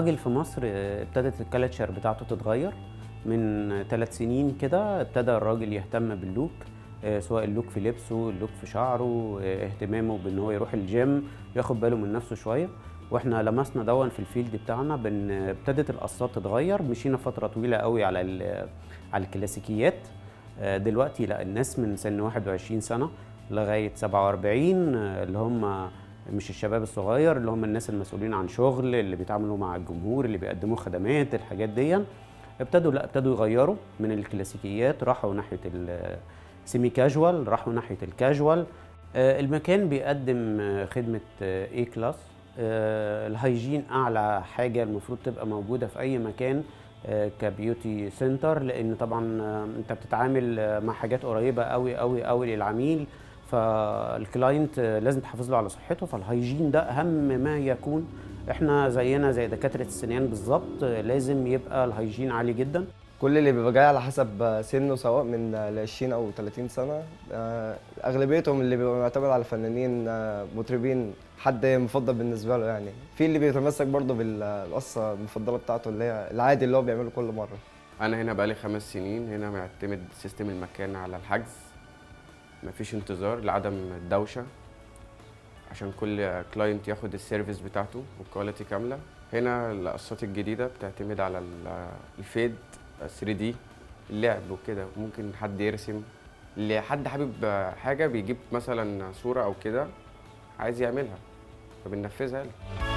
الراجل في مصر آه، ابتدت الكالتشر بتاعته تتغير من ثلاث سنين كده ابتدى الراجل يهتم باللوك آه، سواء اللوك في لبسه اللوك في شعره آه، اهتمامه بان هو يروح الجيم ياخد باله من نفسه شويه واحنا لمسنا دون في الفيلد بتاعنا بان ابتدت القصات تتغير مشينا فتره طويله قوي على ال- على الكلاسيكيات آه، دلوقتي لا الناس من سن 21 سنه لغايه 47 آه، اللي هم مش الشباب الصغير اللي هم الناس المسؤولين عن شغل اللي بيتعاملوا مع الجمهور اللي بيقدموا خدمات الحاجات دي ابتدوا لا ابتدوا يغيروا من الكلاسيكيات راحوا ناحيه السيمي كاجوال راحوا ناحيه الكاجوال آه، المكان بيقدم آه، خدمه اي كلاس الهيجين اعلى حاجه المفروض تبقى موجوده في اي مكان آه، كبيوتي سنتر لان طبعا آه، انت بتتعامل آه، مع حاجات قريبه قوي قوي قوي للعميل فالكلاينت آه، لازم تحافظ له على صحته فالهيجين ده اهم ما يكون احنا زينا زي دكاتره السنان بالظبط آه، لازم يبقى الهيجين عالي جدا كل اللي بيبقى جاي على حسب سنه سواء من ل 20 او 30 سنه آه، اغلبيتهم اللي بيبقى معتمد على فنانين آه، مطربين حد مفضل بالنسبه له يعني في اللي بيتمسك برضه بالقصه المفضله بتاعته اللي هي العادي اللي هو بيعمله كل مره انا هنا بقالي خمس سنين هنا معتمد سيستم المكان على الحجز مفيش انتظار لعدم الدوشه عشان كل كلاينت ياخد السيرفيس بتاعته والكواليتي كامله هنا القصات الجديده بتعتمد على ال- الفيد 3 دي اللعب وكده ممكن حد يرسم اللي حد حابب حاجه بيجيب مثلا صوره او كده عايز يعملها فبننفذها له